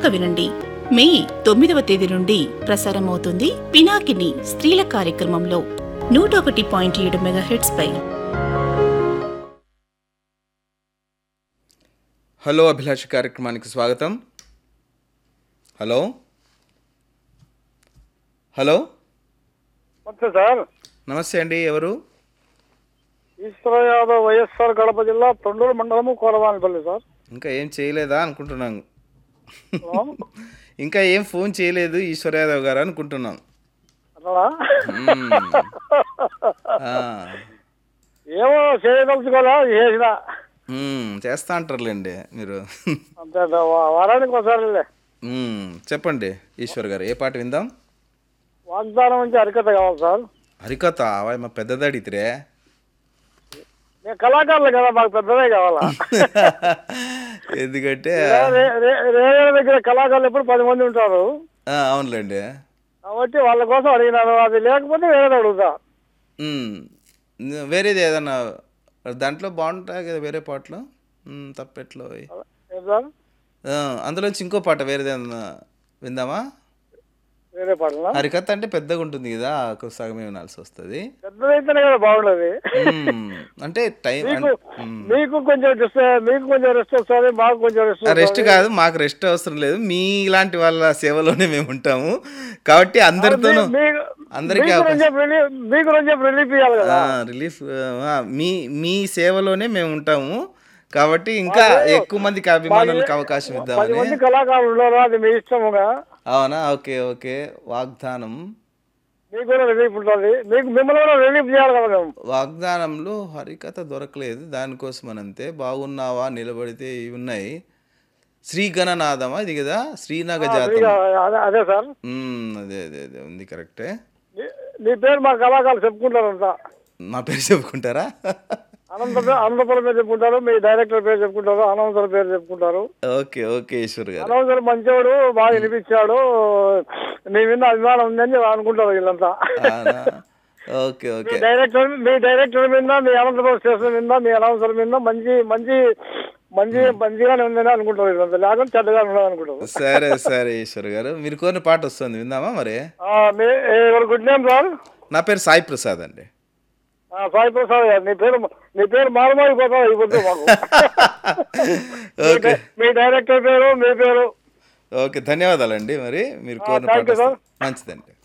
తప్పక వినండి మే తొమ్మిదవ తేదీ నుండి ప్రసారమవుతుంది పినాకిని స్త్రీల కార్యక్రమంలో నూట ఒకటి పాయింట్ ఏడు మెగాహెట్స్ పై హలో అభిలాష కార్యక్రమానికి స్వాగతం హలో హలో నమస్తే సార్ నమస్తే అండి ఎవరు ఈశ్వర యాదవ్ వైఎస్ఆర్ కడప జిల్లా తొండూరు మండలము కోరవానిపల్లి సార్ ఇంకా ఏం చేయలేదా అనుకుంటున్నాను హలో ఇంకా ఏం ఫోన్ చేయలేదు ఈశ్వర్ యాదవ్ గారు అనుకుంటున్నాం అట్లా మ్మ్. ఆ. ఏమో చేయదలుచుకోలే చేసిన మ్మ్. చేస్తా అంటారులేండి మీరు అంతే అంతే. వా- వారానికి ఒకసారిలే మ్మ్. చెప్పండి ఈశ్వర్ గారు ఏ పాట విందాం వాగ్దానం నుంచి అరికత కావాలి సార్ హరికథ అవాయ్ మా పెద్దది అడిగితే నేను కళాకారులు కదా మాకు పెద్దదే కావాలా ఎందుకంటే రే- రే- రేడియో దగ్గర కళాకారులు ఎప్పుడు పది మంది ఉంటారు ఆ, అవునులేండి కాబట్టి వాళ్ళ కోసం అడిగినాను అది లేకపోతే వేరేది అడుగుతా మ్మ్. వేరేది ఏదన్నా దాంట్లో బాగుంటాయి కదా వేరే పాటలు మ్మ్, తప్పెట్లో ఏం సార్ ఆ, అందులోంచి ఇంకో పాట వేరేది ఏదన్నా విందామా వేరే పాటలా హరికథ అంటే పెద్దగా ఉంటుంది కదా ఒక సగమే వినాల్సి వస్తుంది పెద్దదైతేనే కదా బాగుండదు మ్మ్. అంటే టైం మీకు మీకు కొంచెం రెస్ట్ మీకు కొంచెం రెస్ట్ వస్తుంది మాకు కొంచెం రెస్ట్ రెస్ట్ కాదు మాకు రెస్ట్ అవసరం లేదు మీ ఇలాంటి వాళ్ళ సేవలోనే మేము ఉంటాము కాబట్టి అందరితోనూ మీకు అందరికీ మీకు కొంచెం రిలీఫ్ మీకు కొంచెం రిలీఫ్ ఇవ్వాలి కదా రిలీఫ్ మీ మీ సేవలోనే మేము ఉంటాము కాబట్టి ఇంకా ఎక్కువ మందికి అభిమానులకు అవకాశం పది ఇద్దామని మంది కళాకారులు ఉన్నారు అది మీ ఇష్టముగా అవునా ఓకే ఓకే వాగ్దానం మీకు కూడా రిలీఫ్ ఉంటుంది మీకు మిమ్మల్ని కూడా రిలీఫ్ చేయాలి కదా మేము వాగ్దానంలో హరికథ దొరకలేదు దానికోసం అనంతే బాగున్నావా నిలబడితే ఇవి ఉన్నాయి శ్రీగణనాథమా ఇది కదా శ్రీనగ జాతం మీకు అదే అదే సార్ మ్మ్, అదే అదే అదే ఉంది కరెక్టే మీ- మీ పేరు మా కళాకారులు చెప్పుకుంటారు అంతా మా పేరు చెప్పుకుంటారా అనంత అనంతపురం పేరు చెప్పుకుంటారు మీ డైరెక్టర్ పేరు చెప్పుకుంటారు అనౌన్సర్ పేరు చెప్పుకుంటారు ఓకే ఓకే ఈశ్వర్ గారు అనౌన్సర్ మంచివాడు బాగా వినిపించాడు మీ మీద అభిమానం ఉందని అనుకుంటారు వీళ్ళంతా అవునా? ఓకే మీ ఓకే డైరెక్టర్ మీ డైరెక్టర్ మీద మీ అనంతపురం స్టేషన్ మీద మీ అనౌన్సర్ మీద మంచి మంచి మంచి మంచిగానే ఉందని అనుకుంటారు వీళ్ళంతా లేకపోతే చెడ్డగా ఉండదు అనుకుంటారు సరే సరే ఈశ్వర్ గారు మీరు కోరిన పాట వస్తుంది విందామా మరి ఆ, మీ ఎవరు గుడ్ నేమ్ సార్ నా పేరు సాయి ప్రసాద్ అండి ఆ, సాయి ప్రసాద్ గారు నీ పేరు నీ పేరు మారుమారిపోతా అయిపోతుంది మాకు ఓకే మీ డైరెక్టర్ పేరు మీ పేరు ఓకే ధన్యవాదాలండి మరి మీరు కోరిన thank పాట you, sir. వస్తుంది. మంచిదండి